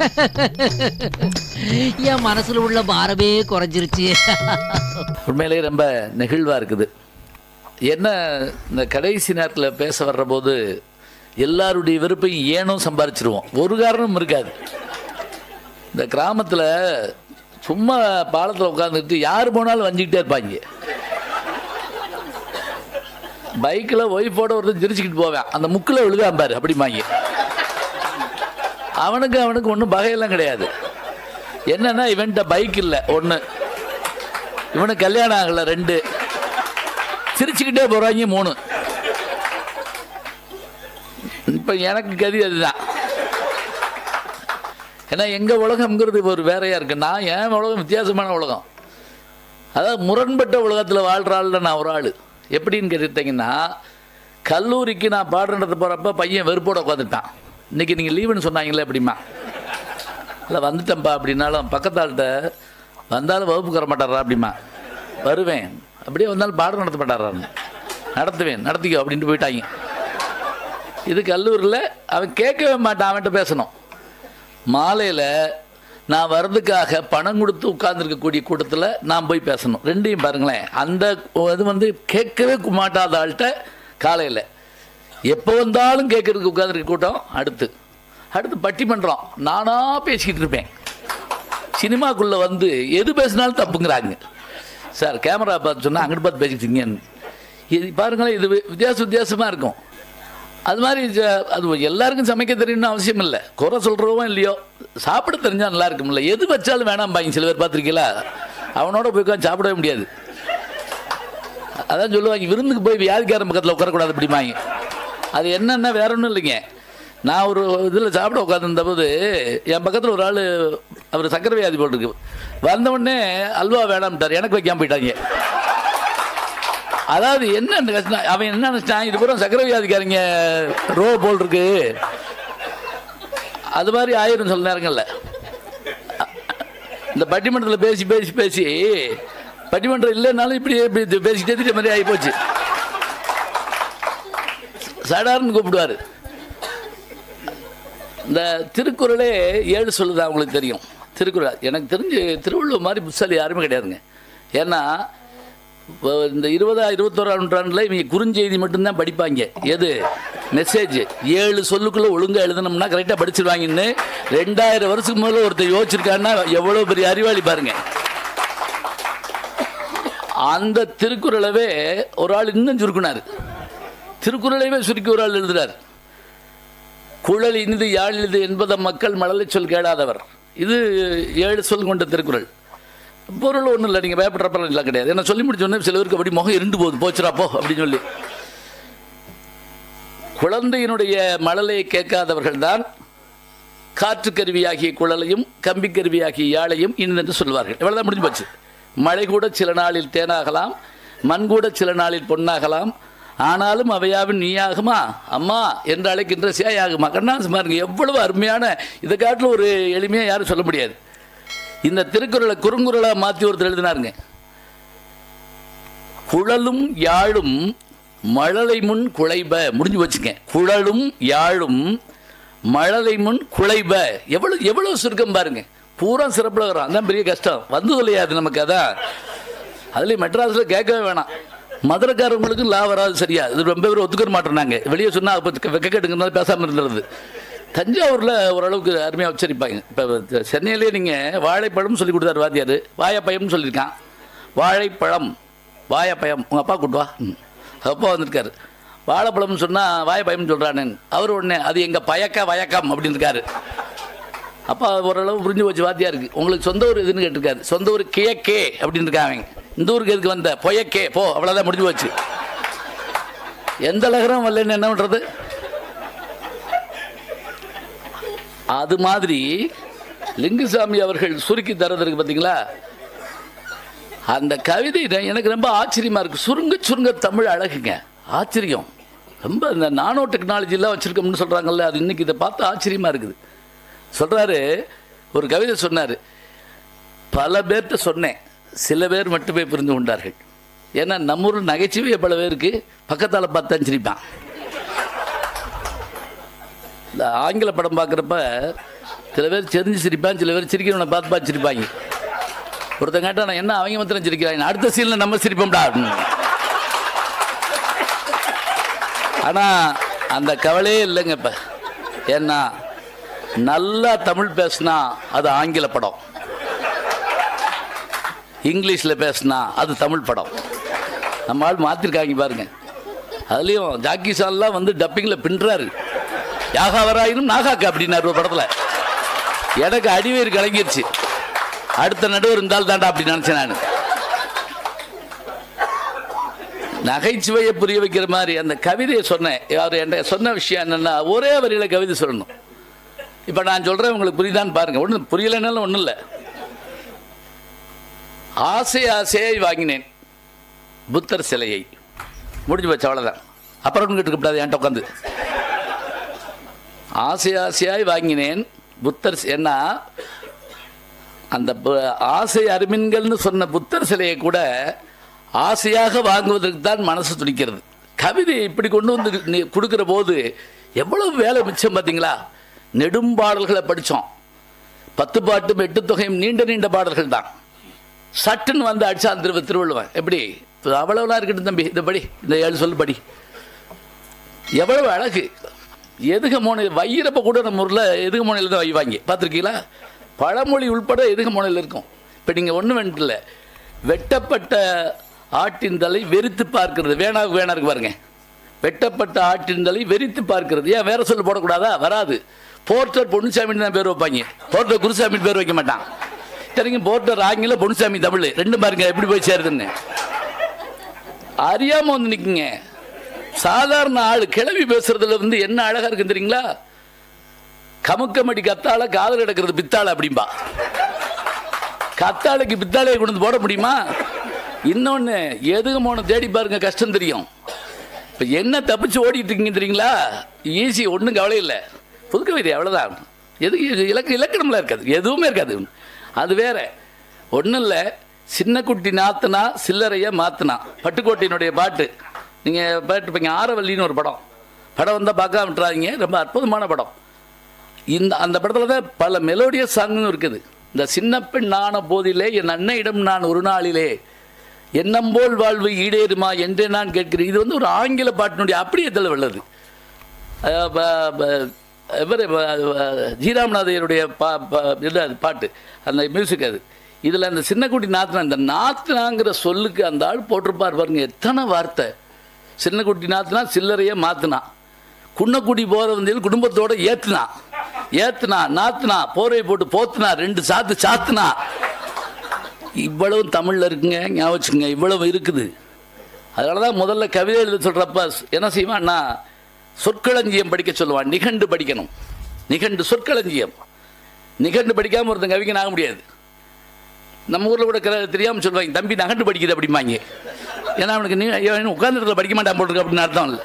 என் மனசுல உள்ள பாரமே குறைஞ்சிருச்சு உண்மையிலேயே ரொம்ப நெகிழ்வாக இருக்குது என்ன இந்த கடைசி நேரத்தில் பேச வர்ற போது எல்லாருடைய வெறுப்பையும் ஏனும் சம்பாரிச்சிருவோம் ஒரு காரணமும் இருக்காது இந்த கிராமத்தில் சும்மா பாலத்தில் உட்காந்துட்டு யார் போனாலும் வஞ்சிக்கிட்டே இருப்பாங்க பைக்கில் ஒய்ஃபோட ஒருத்தன் சிரிச்சுக்கிட்டு போவேன் அந்த முக்கில் விழுகாம பாரு அப்படிம்பாங்க அவனுக்கு அவனுக்கு ஒன்றும் பகையெல்லாம் கிடையாது என்னன்னா இவன்கிட்ட பைக் இல்லை ஒன்று இவனுக்கு கல்யாணம் ஆகலை ரெண்டு சிரிச்சுக்கிட்டே போகிறாங்க மூணு இப்போ எனக்கு கதி அதுதான் ஏன்னா எங்கள் உலகம்ங்கிறது ஒரு வேறையாக இருக்கு நான் என் உலகம் வித்தியாசமான உலகம் அதாவது முரண்பட்ட உலகத்தில் வாழ்கிற ஆளில் நான் ஒரு ஆள் எப்படின்னு கேட்டுட்டீங்கன்னா கல்லூரிக்கு நான் பாடம் நடத்த போகிறப்ப பையன் வெறுப்போட உட்காந்துட்டான் இன்னைக்கு நீங்கள் லீவுன்னு சொன்னாங்களே அப்படிமா இல்லை வந்துட்டேன்ப்பா அப்படின்னாலும் பக்கத்தாள்கிட்ட வந்தாலும் வகுப்புக்கு வர மாட்டாரா அப்படிமா வருவேன் அப்படியே வந்தாலும் பாடம் நடத்த மாட்டாரான்னு நடத்துவேன் நடத்திக்கோ அப்படின்ட்டு போயிட்டாங்க இது கல்லூரியில் அவன் கேட்கவே மாட்டான் அவன்கிட்ட பேசணும் மாலையில் நான் வர்றதுக்காக பணம் கொடுத்து உட்கார்ந்துருக்கக்கூடிய கூட்டத்தில் நான் போய் பேசணும் ரெண்டையும் பாருங்களேன் அந்த இது வந்து கேட்கவே மாட்டாத ஆள்கிட்ட காலையில் எப்போ வந்தாலும் கேட்கறதுக்கு உட்காந்துருக்க கூட்டம் அடுத்து அடுத்து பட்டிமன்றம் நானாக பேசிக்கிட்டு இருப்பேன் சினிமாக்குள்ளே வந்து எது பேசினாலும் தப்புங்கிறாங்க சார் கேமரா பார்த்து சொன்னால் அங்கிட்டு பார்த்து பேசிக்கிட்டீங்கன்னு இது பாருங்களேன் இது வி- வித்தியாச வித்தியாசமாக இருக்கும் அது மாதிரி ஜ- அது எல்லாருக்கும் சமைக்க தெரியணும்னு அவசியம் இல்லை குறை சொல்கிறவன் இல்லையோ சாப்பிட தெரிஞ்சால் நல்லா இருக்கும்ல எது வச்சாலும் வேணாம் பாங்க சில பேர் பார்த்துருக்கீங்களா அவனோட போய் உட்காந்து சாப்பிடவே முடியாது அதான் சொல்லுவாங்க விருந்துக்கு போய் வியாதிக்காரன் பக்கத்தில் உட்காரக்கூடாது அப்படிமாங்க அது என்னன்னா வேற ஒன்றும் இல்லைங்க நான் ஒரு இதில் சாப்பிட உட்காந்துருந்த போது என் பக்கத்தில் ஒரு ஆள் அவர் சக்கரை வியாதி போட்டிருக்கு வந்த உடனே அல்வா வேணாம்ட்டார் எனக்கு வைக்காம போயிட்டாங்க அதாவது என்ன இந்த கஷ்டம் அவன் என்ன நினைச்சான் இது பூரா சக்கரை வியாதிக்காரங்க ரோ போல் இருக்கு அது மாதிரி ஆயிரும் சில நேரங்கள்ல இந்த பட்டிமன்றத்தில் பேசி பேசி பேசி பட்டிமன்றம் இல்லைனாலும் இப்படி இப்படி இது பேசிக்கிட்டே திட்ட மாதிரி ஆகி போச்சு சடார்னு கூப்பிடுவார் இந்த திருக்குறளே ஏழு சொல்லுதா உங்களுக்கு தெரியும் திருக்குறள் எனக்கு தெரிஞ்சு திருவள்ளுவர் மாதிரி புத்தாலி யாருமே கிடையாதுங்க ஏன்னா இப்போ இந்த இருபதா இருபத்தோரா நூற்றாண்டில் இவங்க குறுஞ்செய்தி மட்டும்தான் படிப்பாங்க எது மெசேஜ் ஏழு சொல்லுக்குள்ளே ஒழுங்காக எழுதணும்னா கரெக்டாக படிச்சிருவாங்கன்னு ரெண்டாயிரம் வருஷத்துக்கு முதல்ல ஒருத்தர் யோசிச்சிருக்காருன்னா எவ்வளோ பெரிய அறிவாளி பாருங்க அந்த திருக்குறளவே ஒரு ஆள் இன்னும் சுருக்குனார் திருக்குறளைவே சுருக்கி ஒரு ஆள் எழுதுறார் குழல் இனிது யாழ் இது என்பத மக்கள் மழலை சொல் கேளாதவர் இது ஏழு சொல் கொண்ட திருக்குறள் பொருள் ஒன்றும் இல்லை நீங்கள் பயப்படுறப்பெல்லாம் இல்லை கிடையாது ஏன்னா சொல்லி முடிச்ச உடனே சில பேருக்கு அப்படி முகம் இருண்டு போகுது போச்சுரா போ அப்படின்னு சொல்லி குழந்தையினுடைய மழலையை கேட்காதவர்கள் தான் காற்று கருவியாகிய குழலையும் கம்பி கருவியாகிய யாழையும் இனிதென்று சொல்வார்கள் இவ்வளவுதான் முடிஞ்சு போச்சு மழை கூட சில நாளில் தேனாகலாம் மண் கூட சில நாளில் பொன்னாகலாம் ஆனாலும் அவையாவின் நீயாகுமா அம்மா என்று அழைக்கின்ற சேயாகுமா கண்ணாசு பாருங்க எவ்வளவு அருமையான இதை காட்டில் ஒரு எளிமையாக யாரும் சொல்ல முடியாது இந்த திருக்குறளை குறுங்குறளாக மாற்றி ஒருத்தர் எழுதினாருங்க குழலும் யாழும் மழலை முன் குழைப முடிஞ்சு வச்சுங்க குழலும் யாழும் மழலை முன் குழைப எவ்வளவு எவ்வளவு சுருக்கம் பாருங்க பூரா சிறப்பில் வரும் அதான் பெரிய கஷ்டம் வந்து இல்லையாது நமக்கு அதான் அதுலேயும் மெட்ராஸில் கேட்கவே வேணாம் மதுரைக்காரங்களுக்கும் லா வராது சரியா இது ரொம்ப பேர் ஒத்துக்க மாட்டேறாங்க வெளியே சொன்னால் அப்போ வெக்கக்கெட்டுங்கிறதால பேசாமல் இருந்துருது தஞ்சாவூரில் ஓரளவுக்கு அருமையாக உச்சரிப்பாங்க இப்போ சென்னையிலேயே நீங்கள் வாழைப்பழம் சொல்லி கொடுத்தாரு வாத்தியார் வாழைப்பழம்னு சொல்லியிருக்கான் வாழைப்பழம் வாழைப்பழம் உங்கள் அப்பா கூட்டு வா ம். அப்பா வந்திருக்காரு வாழைப்பழம்னு சொன்னால் வாழைப்பழம்னு சொல்கிறானு அவர் உடனே அது எங்கள் பயக்க வயக்கம் அப்படின்னு இருக்காரு அப்பா ஓரளவு புரிஞ்சு போச்சு வாத்தியா இருக்கு உங்களுக்கு சொந்த ஊர் எதுன்னு கேட்டிருக்காரு சொந்த ஊர் கிழக்கே அப்படின்னு இருக்காங்க இந்த ஊருக்கு எதுக்கு வந்த பொயக்கே போ அவ்வளோதான் முடிஞ்சு போச்சு எந்த லகரம் வரலன்னு என்ன பண்ணுறது அது மாதிரி லிங்குசாமி அவர்கள் சுருக்கி தரதற்கு பார்த்தீங்களா அந்த கவிதை தான் எனக்கு ரொம்ப ஆச்சரியமா இருக்கு சுருங்க சுருங்க தமிழ் அழகுங்க ஆச்சரியம் ரொம்ப இந்த நானோ டெக்னாலஜிலாம் வச்சிருக்கோம்னு சொல்றாங்கல்ல அது இன்னைக்கு இதை பார்த்து ஆச்சரியமா இருக்குது சொல்றாரு ஒரு கவிதை சொன்னார் பல பேர்கிட்ட சொன்னேன் சில பேர் மட்டுமே புரிந்து கொண்டார்கள் ஏன்னா நம்ம ஊர் நகைச்சுவை பல பேருக்கு பக்கத்தால் பார்த்தா சிரிப்பான் இந்த ஆங்கில படம் பார்க்குறப்ப சில பேர் தெரிஞ்சு சிரிப்பான் சில பேர் சிரிக்கிறவனை பார்த்து பார்த்து சிரிப்பாங்க ஒருத்தன் கேட்டா நான் என்ன அவங்க மாத்திரம் சிரிக்கிறாங்க அடுத்த சீனில் நம்ம சிரிப்போம்டா அப்படின்னு. ஆனா அந்த கவலையே இல்லைங்க இப்ப ஏன்னா நல்லா தமிழ் பேசினா அது ஆங்கில படம் இங்கிலீஷ்ல பேசினா அது தமிழ் படம் நம்ம ஆள் மாத்திருக்காங்க பாருங்க அதுலயும் ஜாக்கி சான்லாம் வந்து டப்பிங்ல பின்றாரு யாகாவராயினும் நாகாக்கு அப்படின்னாரு ஒரு படத்துல எனக்கு அடிவேறு கலங்கிருச்சு அடுத்த நடுவர் இருந்தால் தாண்டா அப்படி நினைச்சேன் நான் நகைச்சுவையை புரிய வைக்கிற மாதிரி அந்த கவிதையை சொன்னேன் அவர் என்கிட்ட சொன்ன விஷயம் என்னன்னா ஒரே வரியில கவிதை சொல்லணும் இப்போ நான் சொல்றேன் உங்களுக்கு புரியுதான்னு பாருங்க ஒன்றும் புரியலைன்னாலும் ஒன்றும் இல்லை ஆசை ஆசையாய் வாங்கினேன் புத்தர் சிலையை முடிஞ்சு போச்சு அவ்வளோதான் அப்புறம் ஒன்றும் கேட்டுக்கப்படாது என்கிட்ட உட்காந்து ஆசை ஆசையாய் வாங்கினேன் புத்தர் சி- ஏன்னா அந்த பு- ஆசை அருமின்கள்னு சொன்ன புத்தர் சிலையை கூட ஆசையாக வாங்குவதற்கு தான் மனசு துடிக்கிறது கவிதையை இப்படி கொண்டு வந்து நீ- கொடுக்கிற போது எவ்வளவு வேலை மிச்சம் பார்த்தீங்களா நெடும்பாடல்களை படித்தோம் பத்து பாட்டும் எட்டு தொகையும் நீண்ட நீண்ட பாடல்கள் தான் சட்டுன்னு வந்து அடிச்சான் திரு திருவள்ளுவன் எப்படி அவ்வளவுலாம் இருக்கட்டும் தம்பி இந்த படி இந்த ஏழு சொல்லு படி எவ்வளவு அழகு எதுக மோனை வையிறப்ப கூட நம்ம ஊரில் எதுக மோனையில் தான் வைவாங்க பார்த்துருக்கீங்களா பழமொழி உள்பட எதுக மோனையில் இருக்கும் இப்போ நீங்கள் ஒன்றும் வேண்டில்ல வெட்டப்பட்ட ஆட்டின் தலை வெறித்து பார்க்கிறது வேணா வேணா இருக்கு பாருங்க வெட்டப்பட்ட ஆட்டின் தலை வெறித்து பார்க்கிறது ஏன் வேற சொல்லு போடக்கூடாதா வராது போர்ட்டர் பொன்னுசாமின்னு தான் பேர் வைப்பாங்க போர்ட்டர் குருசாமின்னு பேர் வைக்க மாட்டான் சரிங்க போர்ட்டர் ஆங்கில பொன்னுசாமி தமிழ் ரெண்டும் பாருங்க எப்படி போய் சேருதுன்னு அறியாம வந்து நிக்குங்க சாதாரண ஆள் கிளவி பேசுறதுல வந்து என்ன அழகா இருக்கு தெரியுங்களா கமுக்கமடி கத்தாழ காதல் எடுக்கிறது பித்தாள அப்படிம்பா கத்தாழைக்கு பித்தாளையை கொண்டு வந்து போட முடியுமா இன்னொன்னு எதுக்கு போன தேடி பாருங்க கஷ்டம் தெரியும் இப்ப என்ன தப்பிச்சு ஓடிட்டு இருக்கீங்க தெரியுங்களா ஈஸி ஒன்றும் கவலை இல்லை புது கவிதை அவ்வளோதான் எதுக்கு இது இலக்கு இலக்கணம்லாம் இருக்காது எதுவுமே இருக்காது அது வேற ஒன்றும் இல்லை சின்ன குட்டி நாத்துனா சில்லறைய மாத்துனா பட்டுக்கோட்டையினுடைய பாட்டு நீங்கள் பாட்டுப்பீங்க ஆரவல்லின்னு ஒரு படம் படம் வந்தால் பார்க்காம விட்டுறாதீங்க ரொம்ப அற்புதமான படம் இந்த அந்த படத்தில் தான் பல மெலோடியஸ் சாங்கும் இருக்குது இந்த சின்ன பெண் ஆன போதிலே என் அன்னையிடம் நான் ஒரு நாளிலே எண்ணம்போல் வாழ்வு ஈடேறுமா என்றே நான் கேட்கிறேன் இது வந்து ஒரு ஆங்கில பாட்டினுடைய அப்படியே தலை உள்ளது அஹ் ப- ப- இவர் ஜீராமநாதையருடைய பா பா- இது அது பாட்டு அந்த மியூசிக் அது இதில் அந்த சின்னக்குட்டி நாத்துனா இந்த நாத்துனாங்கிற சொல்லுக்கு அந்த ஆள் போட்டிருப்பார் பாருங்க எத்தனை வார்த்தை சின்னக்குட்டி நாத்துனா சில்லறையே மாத்துனா குன்னக்குடி போகிற வந்து குடும்பத்தோட ஏத்துனா ஏத்துனா நாத்துனா போரை போட்டு போத்துனா ரெண்டு சாத்து சாத்துனா இவ்வளவு தமிழ்ல இருக்குங்க ஞாபகம் வச்சுக்கோங்க இவ்வளவு இருக்குது அதனால தான் முதல்ல கவிதை எழுத சொல்றப்ப என்ன செய்வான்னா சொற்களஞ்சியம் படிக்க சொல்லுவான் நிகண்டு படிக்கணும் நிகண்டு சொற்களஞ்சியம் நிகண்டு படிக்காம ஒருத்தன் கவிஞன் ஆக முடியாது நம்ம ஊர்ல கூட க- தெரியாம சொல்லுவாங்க தம்பி நகண்டு படிக்குது அப்படிம்பாங்க ஏன்னா அவனுக்கு நீ உட்கார்ந்த இடத்துல படிக்க மாட்டான் போட்டுருக்கு அப்படின்னு அர்த்தம் இல்லை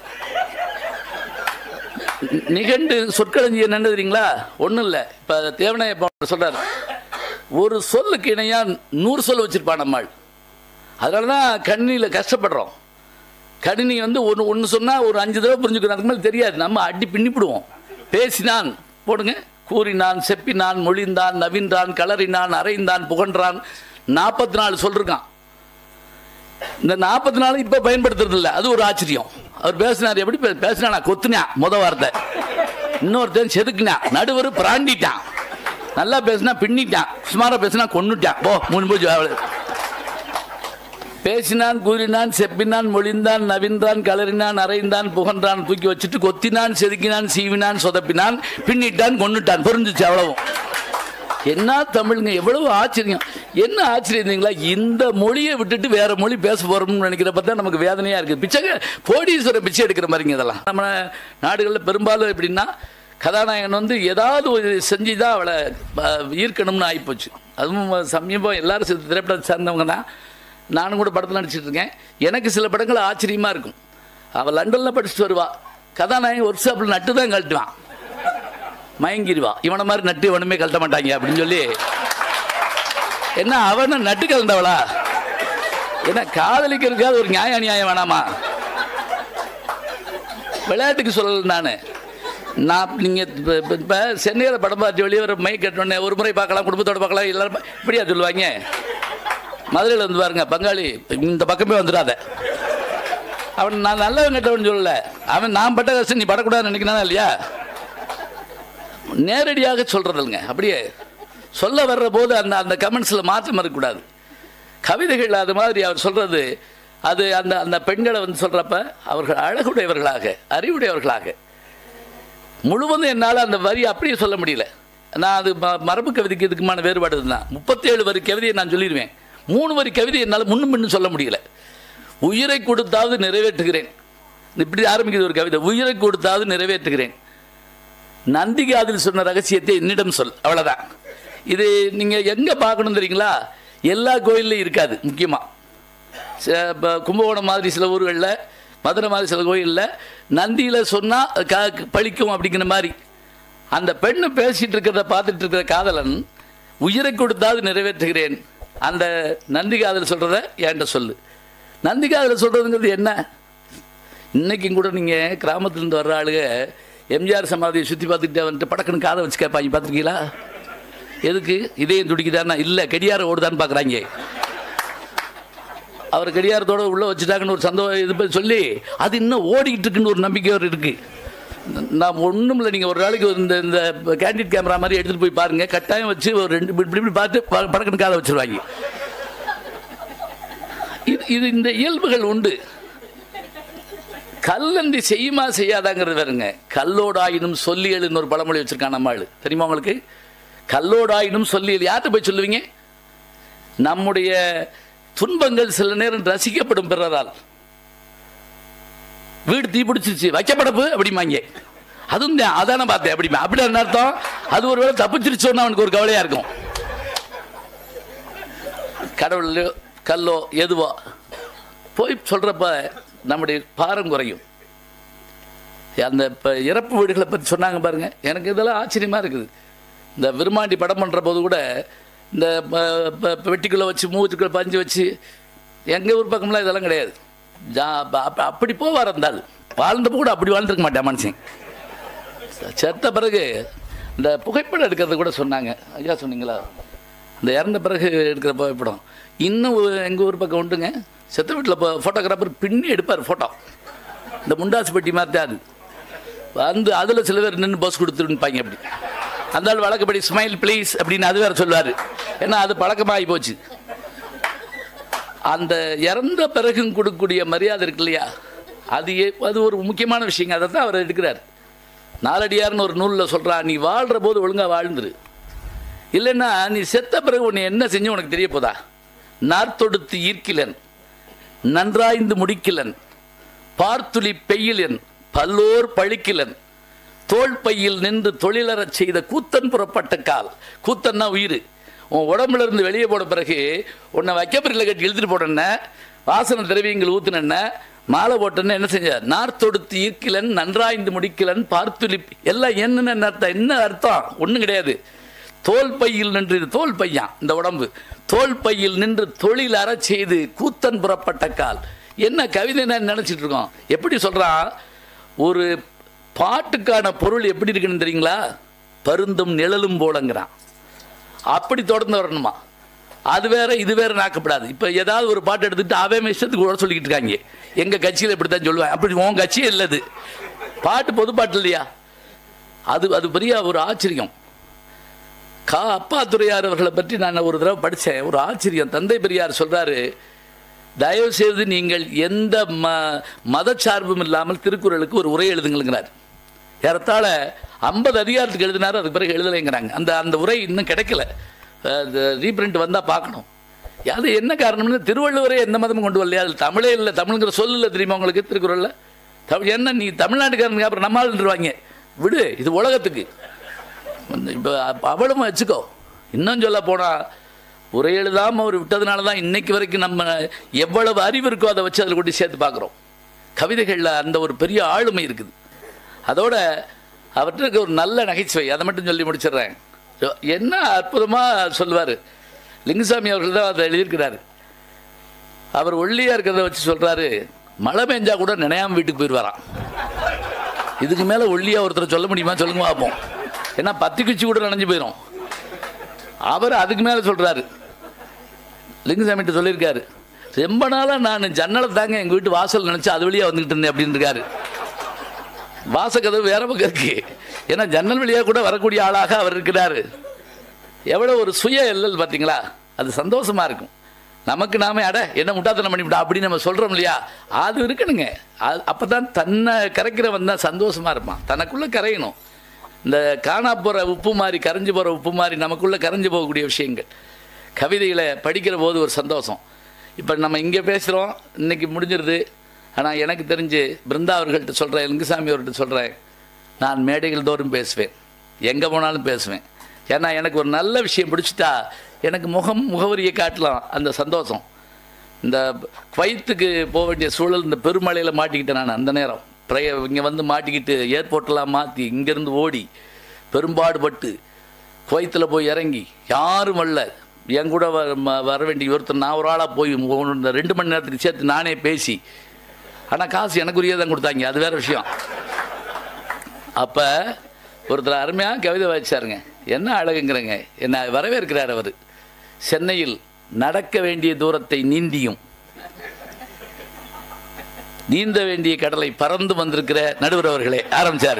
நி- நிகண்டு சொற்களஞ்சியம் என்ன தெரியுங்களா ஒன்றும் இல்லை இப்போ தேவனைய சொல்றாரு ஒரு சொல்லுக்கு இணையா நூறு சொல் வச்சிருப்பான் நம்மாள் அதனால தான் கணினியில் கஷ்டப்படுறோம் கணினி வந்து ஒன்று ஒன்று சொன்னால் ஒரு அஞ்சு தடவை புரிஞ்சுக்கணும் அதுக்கு மேலே தெரியாது நம்ம அடி பின்னிப்பிடுவோம் பேசினான் போடுங்க கூறினான் செப்பினான் மொழிந்தான் நவின்றான் கலறினான் அரைந்தான் புகன்றான் நாற்பத்தி நாலு சொல்லிருக்கான் இந்த நாற்பத்தி நாலு இப்போ பயன்படுத்துறது இல்லை அது ஒரு ஆச்சரியம் அவர் பேசினார் எப்படி பே- பேசினானா கொத்துனா முத வார்த்தை இன்னொருத்தன் செதுக்குனா நடுவர் பிராண்டிட்டான் நல்லா பேசினா பின்னிட்டான் சுமாரா பேசினா கொன்னுட்டான் போ மூணு போச்சு அவ்வளவு பேசினான் கூறினான் செப்பினான் மொழிந்தான் நவின்றான் கலறினான் அரைந்தான் புகன்றான் தூக்கி வச்சுட்டு கொத்தினான் செதுக்கினான் சீவினான் சொதப்பினான் பின்னிட்டான் கொன்னுட்டான் புரிஞ்சுச்சு அவ்வளவும் என்ன தமிழுங்க எவ்வளவு ஆச்சரியம் என்ன ஆச்சரியம் தெரியுங்களா இந்த மொழியை விட்டுட்டு வேற மொழி பேச போறோம்னு நினைக்கிறப்ப தான் நமக்கு வேதனையா இருக்கு பிச்சைங்க கோடீஸ்வரர் பிச்சை எடுக்கிற மாதிரிங்க இதெல்லாம் நம்ம நாடுகளில் பெரும்பாலும் எப்படின்னா கதாநாயகன் வந்து ஏதாவது ஒரு செஞ்சு தான் அவளை அஹ், ஈர்க்கணும்னு ஆகிப்போச்சு அதுவும் சமீபம் எல்லாரும் சில திரைப்படத்தை சேர்ந்தவங்க தான் நானும் கூட படத்தில் நடிச்சிட்டு இருக்கேன் எனக்கு சில படங்கள் ஆச்சரியமா இருக்கும் அவள் லண்டனில் படிச்சுட்டு வருவா கதாநாயகன் ஒர்க் ஷாப்பில் நட்டு தான் கழட்டுவான் மயங்கிடுவா இவனை மாதிரி நட்டு இவனுமே கழட்ட மாட்டாங்க அப்படின்னு சொல்லி என்ன அவன நட்டு கலந்தவளா என்ன காதலிக்கிறதுக்காக ஒரு நியாய அநியாயம் வேணாமா விளையாட்டுக்கு சொல்லல நான் நான் நீங்கள் இப்போ இப்போ சென்னையில் படம் பார்த்து வெளியே வர மைக் கட்டணுன்னே ஒரு முறை பார்க்கலாம் குடும்பத்தோட பார்க்கலாம் எல்லாரும் பா- இப்படியா சொல்லுவாங்க மதுரையில் வந்து பாருங்க பங்காளி இந்த பக்கமே வந்துடாத அவன் நான் நல்லவன் கெட்டவன் சொல்லல அவன் நான் பட்ட கஷ்டம் நீ படக்கூடாதுன்னு நினைக்கிறானா இல்லையா நேரடியாக சொல்றதில்லைங்க அப்படியே சொல்ல வர்ற போது அந்த அந்த கமெண்ட்ஸில் மாற்றம் இருக்கக்கூடாது கவிதைகள் அது மாதிரி அவர் சொல்றது அது அந்த அந்த பெண்களை வந்து சொல்றப்ப அவர்கள் அழகுடையவர்களாக அறிவுடையவர்களாக முழுவதும் என்னால் அந்த வரி அப்படியே சொல்ல முடியல நான் அது ம- மரபு கவிதைக்கு இதுக்குமான வேறுபாடு தான் முப்பத்தேழு வரி கவிதையை நான் சொல்லிடுவேன் மூணு வரி கவிதை என்னால் முன்னும் பின்னும் சொல்ல முடியல உயிரை கொடுத்தாவது நிறைவேற்றுகிறேன் இப்படி ஆரம்பிக்குது ஒரு கவிதை உயிரை கொடுத்தாவது நிறைவேற்றுகிறேன் நந்திகாதில் சொன்ன ரகசியத்தை என்னிடம் சொல் அவ்வளவுதான் இது நீங்க எங்க பார்க்கணும் தெரியுங்களா எல்லா கோயில்லையும் இருக்காது முக்கியமா ச- இப்ப கும்பகோணம் மாதிரி சில ஊர்களில் மதுரை மாதிரி சில கோயிலில் நந்தியில் சொன்னால் க பழிக்கும் அப்படிங்கிற மாதிரி அந்த பெண்ணு பேசிட்டு இருக்கிறத பார்த்துட்டு இருக்கிற காதலன் உயிரை கொடுத்தாவது நிறைவேற்றுகிறேன் அந்த நந்தி காதல் சொல்கிறத என்கிட்ட சொல்லு நந்தி காதல் சொல்கிறதுங்கிறது என்ன இன்னைக்கும் கூட நீங்கள் கிராமத்துலேருந்து வர்ற ஆளுங்க எம்ஜிஆர் சமாதியை சுற்றி பார்த்துக்கிட்டே வந்துட்டு படக்குன்னு காதை வச்சு கேட்பாங்க பார்த்துருக்கீங்களா எதுக்கு இதயம் துடிக்குதான்னா இல்லை கடியாரம் ஓடுதான்னு பார்க்குறாங்க அவர் கடியாரத்தோட உள்ள வச்சுட்டாங்கன்னு ஒரு சந்தோஷம் இது பண்ணி சொல்லி அது இன்னும் ஓடிக்கிட்டு இருக்குன்னு ஒரு நம்பிக்கை ஒரு இருக்கு நான் ஒன்றும் இல்லை நீங்கள் ஒரு நாளைக்கு இந்த இந்த கேண்டிட் கேமரா மாதிரி எடுத்துகிட்டு போய் பாருங்க கட்டாயம் வச்சு ஒரு ரெண்டு இப்படி இப்படி பார்த்து ப- படக்குன்னு காதை வச்சிருவாங்க இது இது இந்த இயல்புகள் உண்டு கல்லந்தி செய்யுமா செய்யாதாங்கிறது வேறுங்க கல்லோடாயினும் சொல்லியல்னு ஒரு பழமொழி வச்சிருக்கான் நம்ம ஆளு தெரியுமா உங்களுக்கு கல்லோடாயினும் சொல்லியல் யார்கிட்ட போய் சொல்லுவீங்க நம்முடைய துன்பங்கள் சில நேரம் ரசிக்கப்படும் பிறரால் வீடு தீ பிடிச்சிருச்சு வைக்கப்படப்பு அப்படிமாங்க அதுவும் தான் அதானே பார்த்தேன் அப்படிமா அப்படி என்ன அர்த்தம் அது ஒருவேளை தப்பிச்சிருச்சோன்னு அவனுக்கு ஒரு கவலையா இருக்கும் கடவுளோ கல்லோ எதுவோ போய் சொல்றப்ப நம்முடைய பாரம் குறையும் அந்த இப்போ இறப்பு வீடுகளை பற்றி சொன்னாங்க பாருங்க எனக்கு இதெல்லாம் ஆச்சரியமா இருக்குது இந்த விருமாண்டி படம் பண்ணுற போது கூட இந்த ப- ப- வெட்டிக்குள்ளே வச்சு மூச்சுக்குள்ளே பஞ்சு வச்சு எங்கள் ஊர் பக்கம்லாம் இதெல்லாம் கிடையாது ஜா அப்ப- அப்ப- அப்படி போவார் இருந்தால் வாழ்ந்தப்போ கூட அப்படி வாழ்ந்துருக்க மாட்டேன் மனுஷன் செத்த பிறகு இந்த புகைப்படம் எடுக்கிறது கூட சொன்னாங்க ஐயா சொன்னீங்களா இந்த இறந்த பிறகு எடுக்கிற புகைப்படம் இன்னும் எங்கள் ஊர் பக்கம் உண்டுங்க செத்த வீட்டில் ஃபோட்டோகிராஃபர் பின்னி எடுப்பார் ஃபோட்டோ இந்த முண்டாசு பெட்டி மாதிரி தான் அது வந்து அதில் சில பேர் நின்று பஸ் கொடுத்துருப்பாங்க அப்படி அந்த ஆள் வழக்கப்படி ஸ்மைல் ப்ளீஸ் அப்படின்னு அது வேற சொல்லுவார் ஏன்னா அது பழக்கமாகி போச்சு அந்த இறந்த பிறகும் கொடுக்கக்கூடிய மரியாதை இருக்கு இல்லையா அது ஏ- அது ஒரு முக்கியமான விஷயங்க அதை தான் அவர் எடுக்கிறார் நாலடியார்னு ஒரு நூலில் சொல்றா நீ வாழ்கிற போது ஒழுங்கா வாழ்ந்துரு இல்லைன்னா நீ செத்த பிறகு உன்னை என்ன செஞ்சு உனக்கு தெரிய போதா நார்த்தொடுத்து ஈர்க்கிலன் நன்றாய்ந்து முடிக்கிலன் பார்த்துளி பெய்யிலன் பல்லோர் பழிக்கிலன் தோள் பையில் நின்று தொழிலறச் செய்த கூத்தன் புறப்பட்ட கால் கூத்தன்னா உயிர் உன் உடம்புல இருந்து வெளியே போன பிறகு உன்னை வைக்கப்பரில் கட்டி இழுத்துட்டு போடன வாசன திரவியங்கள் ஊத்துன மாலை போட்டேன்னு என்ன செஞ்ச நார் தொடுத்து ஈர்க்கிலன் நன்றாய்ந்து முடிக்கிலன் பார்த்துளி எல்லாம் என்னென்ன அர்த்தம் என்ன அர்த்தம் ஒன்றும் கிடையாது தோல் பையில் நின்று இது தோல் பையான் இந்த உடம்பு தோல் பையில் நின்று தொழில் அறச் செய்து கூத்தன் புறப்பட்ட கால் என்ன கவிதை நான் நினைச்சிட்டு இருக்கோம் எப்படி சொல்றான் ஒரு பாட்டுக்கான பொருள் எப்படி இருக்குன்னு தெரியுங்களா பருந்தும் நிழலும் போலங்கிறான் அப்படி தொடர்ந்து வரணுமா அது வேற இது வேற நாக்கப்படாது இப்போ ஏதாவது ஒரு பாட்டு எடுத்துட்டு அவன் இஷ்டத்துக்கு கூட சொல்லிக்கிட்டு இருக்காங்க எங்க கட்சியில் இப்படி தான் சொல்லுவேன் அப்படி உன் கட்சியே இல்லது பாட்டு பொது பாட்டு இல்லையா அது அது பெரிய ஒரு ஆச்சரியம் கா அப்பா துறையார் அவர்களை பற்றி நான் ஒரு தடவை படித்தேன் ஒரு ஆச்சரியம் தந்தை பெரியார் சொல்றாரு தயவு செய்து நீங்கள் எந்த ம மதச்சார்பும் இல்லாமல் திருக்குறளுக்கு ஒரு உரை எழுதுங்கிறார் ஏறத்தாழ ஐம்பது அதிகாரத்துக்கு எழுதினாரு அதுக்கு பிறகு எழுதலைங்கிறாங்க அந்த அந்த உரை இன்னும் கிடைக்கல ரீப்ரிண்ட் வந்தால் பார்க்கணும் அது என்ன காரணம்னு திருவள்ளுவரே எந்த மதமும் கொண்டு வரலையா அது தமிழே இல்லை தமிழுங்கிற சொல் இல்லை தெரியுமா உங்களுக்கு திருக்குறளில் தமிழ் என்ன நீ தமிழ்நாட்டுக்காரனுக்கு அப்புறம் நம்மாளுருவாங்க விடு இது உலகத்துக்கு இப்போ அவளும் வச்சுக்கோ இன்னும் சொல்ல போனால் உரை எழுதாமல் அவர் விட்டதுனால தான் இன்னைக்கு வரைக்கும் நம்ம எவ்வளவு அறிவு இருக்கோ அதை வச்சு அதில் கொண்டு சேர்த்து பார்க்குறோம் கவிதைகளில் அந்த ஒரு பெரிய ஆளுமை இருக்குது அதோட அவர்கிட்ட இருக்க ஒரு நல்ல நகைச்சுவை அதை மட்டும் சொல்லி முடிச்சிடுறேன் என்ன அற்புதமாக சொல்லுவார் லிங்குசாமி அவர்கள் தான் அதை எழுதியிருக்கிறாரு அவர் ஒல்லியாக இருக்கிறத வச்சு சொல்கிறாரு மழை பெஞ்சா கூட நினையாம வீட்டுக்கு போயிடுவாராம் இதுக்கு மேலே ஒல்லியா ஒருத்தர் சொல்ல முடியுமா சொல்லுங்க பார்ப்போம் ஏன்னா பத்தி குச்சி கூட நனைஞ்சு போயிடும் அவர் அதுக்கு மேலே சொல்றாரு லிங்குசாமிகிட்ட சொல்லியிருக்காரு ரொம்ப நாளாக நான் ஜன்னலை தாங்க எங்கள் வீட்டு வாசல் நினச்சி அது வழியாக வந்துக்கிட்டு இருந்தேன் அப்படின்னு இருக்காரு வாசக்கதவு வேற பக்கம் இருக்கு ஏன்னா ஜன்னல் வழியாக கூட வரக்கூடிய ஆளாக அவர் இருக்கிறாரு எவ்வளோ ஒரு சுய எல்லல் பார்த்தீங்களா அது சந்தோஷமா இருக்கும் நமக்கு நாமே அட என்ன முட்டாத்தனம் பண்ணிவிட்டா அப்படின்னு நம்ம சொல்கிறோம் இல்லையா அது இருக்கணுங்க அது அப்போ தான் தன்னை கரைக்கிறவன் தான் சந்தோஷமா இருப்பான் தனக்குள்ளே கரையணும் இந்த காணா போகிற உப்பு மாதிரி கரைஞ்சு போகிற உப்பு மாதிரி நமக்குள்ளே கரைஞ்சு போகக்கூடிய விஷயங்கள் கவிதைகளை படிக்கிற போது ஒரு சந்தோஷம் இப்போ நம்ம இங்கே பேசுகிறோம் இன்னைக்கு முடிஞ்சிருது ஆனால் எனக்கு தெரிஞ்சு பிருந்தா அவர்கள்ட்ட சொல்கிறேன் லிங்குசாமி அவர்கிட்ட சொல்கிறேன் நான் மேடைகள் தோறும் பேசுவேன் எங்கே போனாலும் பேசுவேன் ஏன்னா எனக்கு ஒரு நல்ல விஷயம் பிடிச்சிட்டா எனக்கு முகம் முகவரியை காட்டலாம் அந்த சந்தோஷம் இந்த குவைத்துக்கு போக வேண்டிய சூழல் இந்த பெருமழையில் மாட்டிக்கிட்டேன் நான் அந்த நேரம் ப்ரைய இங்கே வந்து மாட்டிக்கிட்டு ஏர்போர்ட்டெல்லாம் மாற்றி இங்கேருந்து ஓடி பெரும்பாடுபட்டு குவைத்தில் போய் இறங்கி யாரும் வரல என் கூட வ- ம- வர வேண்டிய ஒருத்தர் நான் ஒரு ஆளாக போய் மூணு- இந்த ரெண்டு மணி நேரத்துக்கு சேர்த்து நானே பேசி ஆனால் காசு எனக்குரிய தான் கொடுத்தாங்க அது வேற விஷயம் அப்போ ஒருத்தர் அருமையாக கவிதை வாசிச்சாருங்க என்ன அழகுங்கிறங்க என்ன வரவேற்கிறார் அவர் சென்னையில் நடக்க வேண்டிய தூரத்தை நீந்தியும் நீந்த வேண்டிய கடலை பறந்து வந்திருக்கிற நடுவர் அவர்களே ஆரம்பிச்சாரு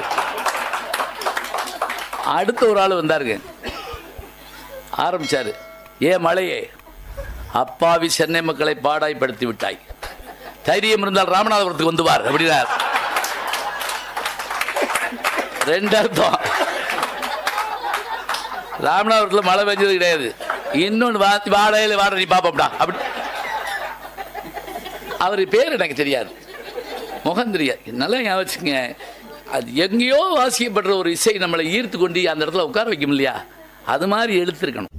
அடுத்த ஒரு ஆள் வந்தாருங்க ஆரம்பிச்சாரு ஏ மலையே அப்பாவி சென்னை மக்களை பாடாய்படுத்தி விட்டாய் தைரியம் இருந்தால் ராமநாதபுரத்துக்கு வந்து வார் அப்படின்னார் ரெண்டு அர்த்தம் ராமநாதபுரத்தில் மழை பெஞ்சது கிடையாது இன்னொன்று வா வாழையில் வாட நீ பாப்பா அப்படி அவர் பேர் எனக்கு தெரியாது முகம் தெரியாது நல்லா ஞாபகம் வச்சுக்கங்க அது எங்கேயோ வாசிக்கப்படுற ஒரு இசை நம்மளை ஈர்த்து கொண்டு அந்த இடத்துல உட்கார வைக்கும் இல்லையா அது மாதிரி எழுத்திருக்கணும்